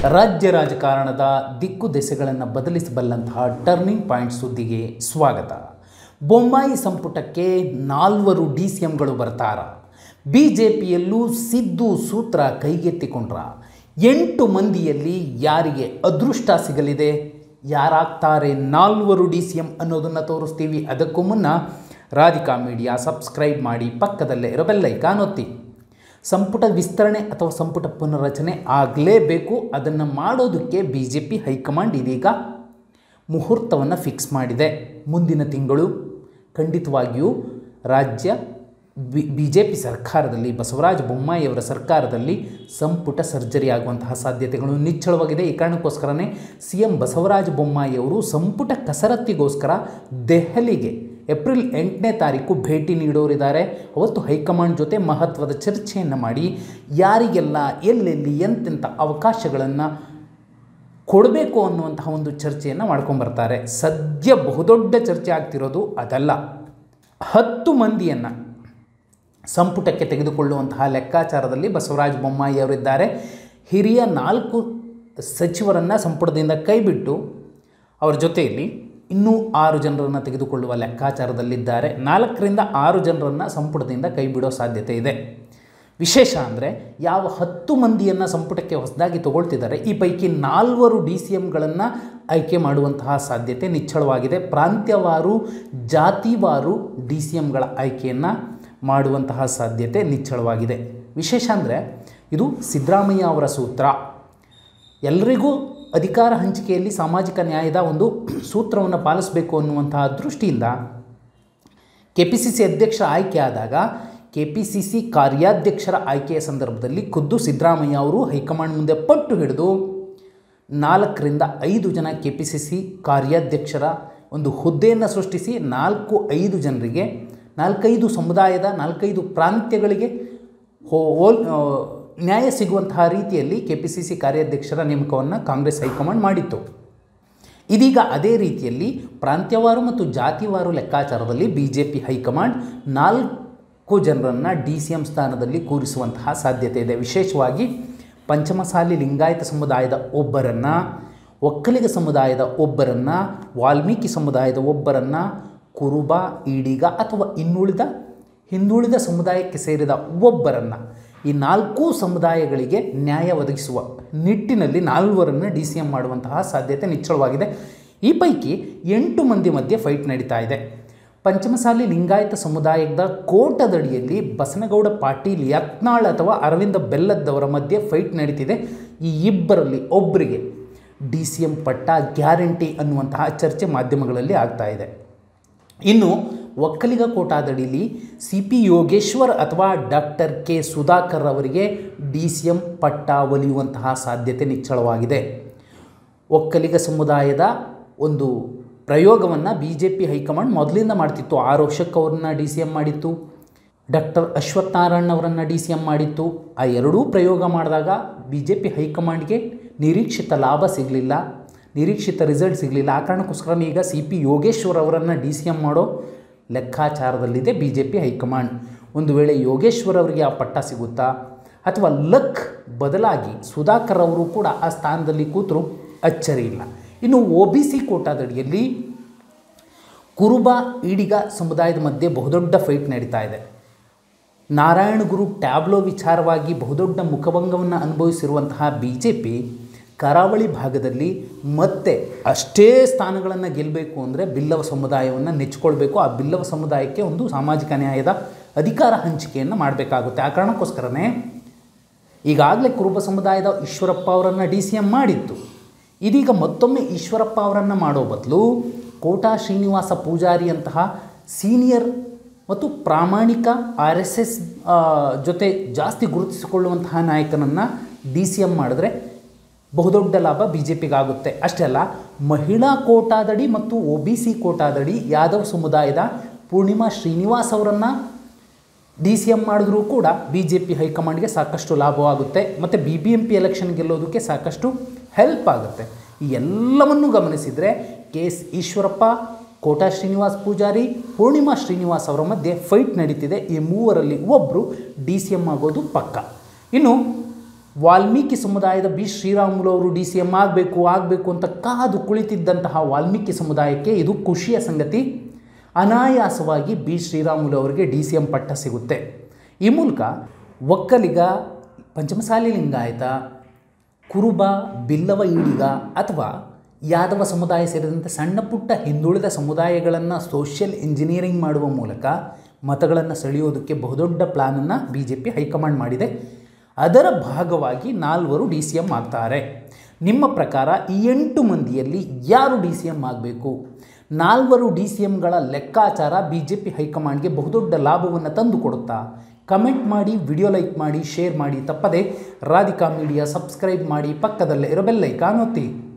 ರಾಜ್ಯ ರಾಜಕಾರಣದ ದಿಕ್ಕು ದೆಸೆಗಳನ್ನು ಬದಲಿಸಬಲ್ಲಂತಹ ಟರ್ನಿಂಗ್ ಪಾಯಿಂಟ್ ಸುದ್ದಿಗೆ ಸ್ವಾಗತ ಬೊಮ್ಮಾಯಿ ಸಂಪುಟಕ್ಕೆ ನಾಲ್ವರು ಡಿ ಸಿ ಎಂಗಳು ಬರ್ತಾರ ಬಿ ಜೆ ಪಿಯಲ್ಲೂ ಸಿದ್ದು ಸೂತ್ರ ಕೈಗೆತ್ತಿಕೊಂಡ್ರ ಎಂಟು ಮಂದಿಯಲ್ಲಿ ಯಾರಿಗೆ ಅದೃಷ್ಟ ಸಿಗಲಿದೆ ಯಾರಾಗ್ತಾರೆ ನಾಲ್ವರು ಡಿ ಸಿ ಎಂ ಅನ್ನೋದನ್ನು ತೋರಿಸ್ತೀವಿ ಅದಕ್ಕೂ ಮುನ್ನ ರಾಧಿಕಾ ಮೀಡಿಯಾ ಸಬ್ಸ್ಕ್ರೈಬ್ ಮಾಡಿ ಪಕ್ಕದಲ್ಲೇ ಇರೋ ಬೆಲ್ಲೈಕಾನ್ ಒತ್ತಿ ಸಂಪುಟ ವಿಸ್ತರಣೆ ಅಥವಾ ಸಂಪುಟ ಪುನರ್ರಚನೆ ಆಗಲೇಬೇಕು ಅದನ್ನು ಮಾಡೋದಕ್ಕೆ ಬಿ ಜೆ ಪಿ ಹೈಕಮಾಂಡ್ ಇದೀಗ ಮುಹೂರ್ತವನ್ನು ಫಿಕ್ಸ್ ಮಾಡಿದೆ ಮುಂದಿನ ತಿಂಗಳು ಖಂಡಿತವಾಗಿಯೂ ರಾಜ್ಯ ಬಿ ಬಿ ಜೆ ಪಿ ಸರ್ಕಾರದಲ್ಲಿ ಬಸವರಾಜ ಬೊಮ್ಮಾಯಿಯವರ ಸರ್ಕಾರದಲ್ಲಿ ಸಂಪುಟ ಸರ್ಜರಿ ಆಗುವಂತಹ ಸಾಧ್ಯತೆಗಳು ನಿಚ್ಚಳವಾಗಿದೆ ಈ ಕಾರಣಕ್ಕೋಸ್ಕರನೇ ಸಿ ಎಂ ಬಸವರಾಜ ಬೊಮ್ಮಾಯಿಯವರು ಸಂಪುಟ ಕಸರತ್ತಿಗೋಸ್ಕರ ದೆಹಲಿಗೆ ಏಪ್ರಿಲ್ ಎಂಟನೇ ತಾರೀಕು ಭೇಟಿ ನೀಡೋರಿದ್ದಾರೆ ಅವತ್ತು ಹೈಕಮಾಂಡ್ ಜೊತೆ ಮಹತ್ವದ ಚರ್ಚೆಯನ್ನು ಮಾಡಿ ಯಾರಿಗೆಲ್ಲ ಎಲ್ಲೆಲ್ಲಿ ಎಂತೆಂಥ ಅವಕಾಶಗಳನ್ನು ಕೊಡಬೇಕು ಅನ್ನುವಂತಹ ಒಂದು ಚರ್ಚೆಯನ್ನು ಮಾಡ್ಕೊಂಬರ್ತಾರೆ ಸದ್ಯ ಬಹುದೊಡ್ಡ ಚರ್ಚೆ ಆಗ್ತಿರೋದು ಅದಲ್ಲ ಹತ್ತು ಮಂದಿಯನ್ನು ಸಂಪುಟಕ್ಕೆ ತೆಗೆದುಕೊಳ್ಳುವಂತಹ ಲೆಕ್ಕಾಚಾರದಲ್ಲಿ ಬಸವರಾಜ ಬೊಮ್ಮಾಯಿ ಅವರಿದ್ದಾರೆ ಹಿರಿಯ ನಾಲ್ಕು ಸಚಿವರನ್ನು ಸಂಪುಟದಿಂದ ಕೈಬಿಟ್ಟು ಅವರ ಜೊತೆಯಲ್ಲಿ ಇನ್ನೂ ಆರು ಜನರನ್ನು ತೆಗೆದುಕೊಳ್ಳುವ ಲೆಕ್ಕಾಚಾರದಲ್ಲಿದ್ದಾರೆ ನಾಲ್ಕರಿಂದ ಆರು ಜನರನ್ನು ಸಂಪುಟದಿಂದ ಕೈಬಿಡೋ ಸಾಧ್ಯತೆ ಇದೆ ವಿಶೇಷ ಅಂದರೆ ಯಾವ ಹತ್ತು ಮಂದಿಯನ್ನು ಸಂಪುಟಕ್ಕೆ ಹೊಸದಾಗಿ ತಗೊಳ್ತಿದ್ದಾರೆ ಈ ಪೈಕಿ ನಾಲ್ವರು ಡಿ ಸಿ ಎಮ್ಗಳನ್ನು ಆಯ್ಕೆ ಮಾಡುವಂತಹ ಸಾಧ್ಯತೆ ನಿಚ್ಚಳವಾಗಿದೆ ಪ್ರಾಂತ್ಯವಾರು ಜಾತಿವಾರು ಡಿ ಸಿ ಎಮ್ಗಳ ಆಯ್ಕೆಯನ್ನು ಮಾಡುವಂತಹ ಸಾಧ್ಯತೆ ನಿಚ್ಚಳವಾಗಿದೆ ವಿಶೇಷ ಅಂದರೆ ಇದು ಸಿದ್ದರಾಮಯ್ಯ ಅವರ ಸೂತ್ರ ಎಲ್ಲರಿಗೂ ಅಧಿಕಾರ ಹಂಚಿಕೆಯಲ್ಲಿ ಸಾಮಾಜಿಕ ನ್ಯಾಯದ ಒಂದು ಸೂತ್ರವನ್ನು ಪಾಲಿಸಬೇಕು ಅನ್ನುವಂತಹ ದೃಷ್ಟಿಯಿಂದ ಕೆ ಪಿ ಸಿ ಸಿ ಅಧ್ಯಕ್ಷ ಆಯ್ಕೆ ಆದಾಗ ಕೆ ಪಿ ಸಿ ಸಿ ಕಾರ್ಯಾಧ್ಯಕ್ಷರ ಆಯ್ಕೆಯ ಸಂದರ್ಭದಲ್ಲಿ ಖುದ್ದು ಸಿದ್ದರಾಮಯ್ಯ ಅವರು ಹೈಕಮಾಂಡ್ ಮುಂದೆ ಪಟ್ಟು ಹಿಡಿದು ನಾಲ್ಕರಿಂದ ಐದು ಜನ ಕೆ ಪಿ ಸಿ ಸಿ ಕಾರ್ಯಾಧ್ಯಕ್ಷರ ಒಂದು ಹುದ್ದೆಯನ್ನು ಸೃಷ್ಟಿಸಿ ನಾಲ್ಕು ಐದು ಜನರಿಗೆ ನಾಲ್ಕೈದು ಸಮುದಾಯದ ನಾಲ್ಕೈದು ಪ್ರಾಂತ್ಯಗಳಿಗೆ ಹೋ ಹೋಲ್ ನ್ಯಾಯ ಸಿಗುವಂತಹ ರೀತಿಯಲ್ಲಿ ಕೆ ಪಿ ಸಿ ಸಿ ಕಾರ್ಯಾಧ್ಯಕ್ಷರ ನೇಮಕವನ್ನು ಕಾಂಗ್ರೆಸ್ ಹೈಕಮಾಂಡ್ ಮಾಡಿತ್ತು ಇದೀಗ ಅದೇ ರೀತಿಯಲ್ಲಿ ಪ್ರಾಂತ್ಯವಾರು ಮತ್ತು ಜಾತಿವಾರು ಲೆಕ್ಕಾಚಾರದಲ್ಲಿ ಬಿ ಜೆ ಪಿ ಹೈಕಮಾಂಡ್ ನಾಲ್ಕು ಜನರನ್ನು ಡಿ ಸಿ ಎಂ ಸ್ಥಾನದಲ್ಲಿ ಕೂರಿಸುವಂತಹ ಸಾಧ್ಯತೆ ಇದೆ ವಿಶೇಷವಾಗಿ ಪಂಚಮಸಾಲಿ ಲಿಂಗಾಯತ ಸಮುದಾಯದ ಒಬ್ಬರನ್ನು ಒಕ್ಕಲಿಗ ಸಮುದಾಯದ ಒಬ್ಬರನ್ನು ವಾಲ್ಮೀಕಿ ಸಮುದಾಯದ ಒಬ್ಬರನ್ನು ಕುರುಬ ಈಡಿಗ ಅಥವಾ ಇನ್ನುಳಿದ ಹಿಂದುಳಿದ ಸಮುದಾಯಕ್ಕೆ ಸೇರಿದ ಒಬ್ಬರನ್ನು ಈ ನಾಲ್ಕು ಸಮುದಾಯಗಳಿಗೆ ನ್ಯಾಯ ಒದಗಿಸುವ ನಿಟ್ಟಿನಲ್ಲಿ ನಾಲ್ವರನ್ನು ಡಿ ಸಿ ಎಂ ಮಾಡುವಂತಹ ಸಾಧ್ಯತೆ ನಿಚ್ಚಳವಾಗಿದೆ ಈ ಪೈಕಿ ಎಂಟು ಮಂದಿ ಮಧ್ಯೆ ಫೈಟ್ ನಡೀತಾ ಇದೆ ಪಂಚಮಸಾಲಿ ಲಿಂಗಾಯತ ಸಮುದಾಯದ ಕೋಟದಡಿಯಲ್ಲಿ ಬಸನಗೌಡ ಪಾಟೀಲ್ ಯತ್ನಾಳ್ ಅಥವಾ ಅರವಿಂದ ಬೆಲ್ಲದ್ದವರ ಮಧ್ಯೆ ಫೈಟ್ ನಡೀತಿದೆ ಈ ಇಬ್ಬರಲ್ಲಿ ಒಬ್ಬರಿಗೆ ಡಿ ಸಿ ಎಂ ಪಟ್ಟ ಗ್ಯಾರಂಟಿ ಅನ್ನುವಂತಹ ಚರ್ಚೆ ಮಾಧ್ಯಮಗಳಲ್ಲಿ ಆಗ್ತಾ ಇದೆ ಇನ್ನು ಒಕ್ಕಲಿಗ ಕೋಟಾದಡಿಲಿ ಸಿ ಪಿ ಯೋಗೇಶ್ವರ್ ಅಥವಾ ಡಾಕ್ಟರ್ ಕೆ ಸುಧಾಕರ್ ಅವರಿಗೆ ಡಿ ಸಿ ಎಂ ಪಟ್ಟ ಒಲಿಯುವಂತಹ ಸಾಧ್ಯತೆ ನಿಚ್ಚಳವಾಗಿದೆ ಒಕ್ಕಲಿಗ ಸಮುದಾಯದ ಒಂದು ಪ್ರಯೋಗವನ್ನು ಬಿ ಜೆ ಪಿ ಹೈಕಮಾಂಡ್ ಮೊದಲಿಂದ ಮಾಡ್ತಿತ್ತು ಆರ್ ಅಶೋಕ್ ಅವ್ರನ್ನ ಡಿ ಸಿ ಎಂ ಮಾಡಿತ್ತು ಡಾಕ್ಟರ್ ಅಶ್ವಥ್ ನಾರಾಯಣ್ ಅವರನ್ನು ಡಿ ಸಿ ಎಂ ಮಾಡಿತ್ತು ಆ ಎರಡೂ ಪ್ರಯೋಗ ಮಾಡಿದಾಗ ಬಿ ಜೆ ಪಿ ಹೈಕಮಾಂಡ್ಗೆ ನಿರೀಕ್ಷಿತ ಲಾಭ ಸಿಗಲಿಲ್ಲ ನಿರೀಕ್ಷಿತ ರಿಸಲ್ಟ್ ಸಿಗಲಿಲ್ಲ ಆ ಕಾರಣಕ್ಕೋಸ್ಕರ ಈಗ ಸಿ ಪಿ ಯೋಗೇಶ್ವರ್ ಅವರನ್ನು ಡಿ ಸಿ ಎಂ ಮಾಡೋ ಲೆಕ್ಕಾಚಾರದಲ್ಲಿದೆ ಬಿ ಜೆ ಪಿ ಹೈಕಮಾಂಡ್ ಒಂದು ವೇಳೆ ಯೋಗೇಶ್ವರ್ ಅವರಿಗೆ ಆ ಪಟ್ಟ ಸಿಗುತ್ತಾ ಅಥವಾ ಲಕ್ ಬದಲಾಗಿ ಸುಧಾಕರ್ ಅವರು ಕೂಡ ಆ ಸ್ಥಾನದಲ್ಲಿ ಕೂತರು ಅಚ್ಚರಿ ಇಲ್ಲ ಇನ್ನು ಒ ಬಿ ಸಿ ಕೋಟಾದಡಿಯಲ್ಲಿ ಕುರುಬ ಈಡಿಗ ಸಮುದಾಯದ ಮಧ್ಯೆ ಬಹುದೊಡ್ಡ ಫೈಟ್ ನಡೀತಾ ಇದೆ ನಾರಾಯಣ ಗುರು ಟ್ಯಾಬ್ಲೋ ವಿಚಾರವಾಗಿ ಬಹುದೊಡ್ಡ ಮುಖಭಂಗವನ್ನು ಅನುಭವಿಸಿರುವಂತಹ ಬಿ ಜೆ ಪಿ ಕರಾವಳಿ ಭಾಗದಲ್ಲಿ ಮತ್ತೆ ಅಷ್ಟೇ ಸ್ಥಾನಗಳನ್ನು ಗೆಲ್ಲಬೇಕು ಅಂದರೆ ಬಿಲ್ಲವ ಸಮುದಾಯವನ್ನು ನೆಚ್ಕೊಳ್ಬೇಕು ಆ ಬಿಲ್ಲವ ಸಮುದಾಯಕ್ಕೆ ಒಂದು ಸಾಮಾಜಿಕ ನ್ಯಾಯದ ಅಧಿಕಾರ ಹಂಚಿಕೆಯನ್ನು ಮಾಡಬೇಕಾಗುತ್ತೆ ಆ ಕಾರಣಕ್ಕೋಸ್ಕರನೇ ಈಗಾಗಲೇ ಕುರುಬ ಸಮುದಾಯದ ಈಶ್ವರಪ್ಪ ಅವರನ್ನು ಡಿ ಸಿ ಎಂ ಮಾಡಿತ್ತು ಇದೀಗ ಮತ್ತೊಮ್ಮೆ ಈಶ್ವರಪ್ಪ ಅವರನ್ನು ಮಾಡೋ ಬದಲು ಕೋಟಾ ಶ್ರೀನಿವಾಸ ಪೂಜಾರಿಯಂತಹ ಸೀನಿಯರ್ ಮತ್ತು ಪ್ರಾಮಾಣಿಕ ಆರ್ ಎಸ್ ಎಸ್ ಜೊತೆ ಜಾಸ್ತಿ ಗುರುತಿಸಿಕೊಳ್ಳುವಂತಹ ನಾಯಕನನ್ನು ಡಿ ಸಿ ಎಂ ಮಾಡಿದ್ರೆ ಬಹುದೊಡ್ಡ ಲಾಭ ಬಿ ಜೆ ಪಿಗಾಗುತ್ತೆ ಅಷ್ಟೇ ಅಲ್ಲ ಮಹಿಳಾ ಕೋಟಾದಡಿ ಮತ್ತು ಒ ಬಿ ಸಿ ಕೋಟಾದಡಿ ಯಾದವ್ ಸಮುದಾಯದ ಪೂರ್ಣಿಮಾ ಶ್ರೀನಿವಾಸ್ ಅವರನ್ನು ಡಿ ಸಿ ಎಂ ಮಾಡಿದ್ರೂ ಕೂಡ ಬಿ ಜೆ ಪಿ ಹೈಕಮಾಂಡ್ಗೆ ಸಾಕಷ್ಟು ಲಾಭವಾಗುತ್ತೆ ಮತ್ತು B B M P election ಗೆಲ್ಲೋದಕ್ಕೆ ಸಾಕಷ್ಟು ಹೆಲ್ಪ್ ಆಗುತ್ತೆ ಈ ಎಲ್ಲವನ್ನೂ ಗಮನಿಸಿದರೆ ಕೆ ಎಸ್ ಈಶ್ವರಪ್ಪ ಕೋಟಾ ಶ್ರೀನಿವಾಸ್ ಪೂಜಾರಿ ಪೂರ್ಣಿಮಾ ಶ್ರೀನಿವಾಸ್ ಅವರ ಮಧ್ಯೆ ಫೈಟ್ ನಡೀತಿದೆ ಈ ಮೂವರಲ್ಲಿ ಒಬ್ಬರು ಡಿ ಸಿ ಎಂ ಆಗೋದು ಪಕ್ಕ ಇನ್ನು ವಾಲ್ಮೀಕಿ ಸಮುದಾಯದ ಬಿ ಶ್ರೀರಾಮುಲು ಅವರು ಡಿ ಸಿ ಎಂ ಆಗಬೇಕು ಆಗಬೇಕು ಅಂತ ಕಾದು ಕುಳಿತಿದ್ದಂತಹ ವಾಲ್ಮೀಕಿ ಸಮುದಾಯಕ್ಕೆ ಇದು ಖುಷಿಯ ಸಂಗತಿ ಅನಾಯಾಸವಾಗಿ ಬಿ ಶ್ರೀರಾಮುಲು ಅವರಿಗೆ ಡಿ ಸಿ ಎಂ ಪಟ್ಟ ಸಿಗುತ್ತೆ ಈ ಮೂಲಕ ಒಕ್ಕಲಿಗ ಪಂಚಮಸಾಲಿ ಲಿಂಗಾಯತ ಕುರುಬ ಬಿಲ್ಲವ ಈಡಿಗ ಅಥವಾ ಯಾದವ ಸಮುದಾಯ ಸೇರಿದಂತೆ ಸಣ್ಣ ಪುಟ್ಟ ಹಿಂದುಳಿದ ಸಮುದಾಯಗಳನ್ನು ಸೋಷಿಯಲ್ ಇಂಜಿನಿಯರಿಂಗ್ ಮಾಡುವ ಮೂಲಕ ಮತಗಳನ್ನು ಸೆಳೆಯೋದಕ್ಕೆ ಬಹುದೊಡ್ಡ ಪ್ಲಾನನ್ನು ಬಿ ಜೆ ಪಿ ಹೈಕಮಾಂಡ್ ಮಾಡಿದೆ ಅದರ ಭಾಗವಾಗಿ ನಾಲ್ವರು ಡಿ ಸಿ ಎಂ ಆಗ್ತಾರೆ ನಿಮ್ಮ ಪ್ರಕಾರ ಈ ಎಂಟು ಮಂದಿಯಲ್ಲಿ ಯಾರು ಡಿ ಸಿ ಎಂ ಆಗಬೇಕು ನಾಲ್ವರು ಡಿ ಸಿ ಎಂಗಳ ಲೆಕ್ಕಾಚಾರ ಬಿ ಜೆ ಪಿ ಹೈಕಮಾಂಡ್ಗೆ ಬಹುದೊಡ್ಡ ಲಾಭವನ್ನು ತಂದು ಕೊಡುತ್ತಾ ಕಮೆಂಟ್ ಮಾಡಿ ವಿಡಿಯೋ ಲೈಕ್ ಮಾಡಿ ಶೇರ್ ಮಾಡಿ ತಪ್ಪದೆ ರಾಧಿಕಾ ಮೀಡಿಯಾ ಸಬ್ಸ್ಕ್ರೈಬ್ ಮಾಡಿ ಪಕ್ಕದಲ್ಲೇ ಇರೋ ಬೆಲ್ಲೈಕಾನ್ ಒತ್ತಿ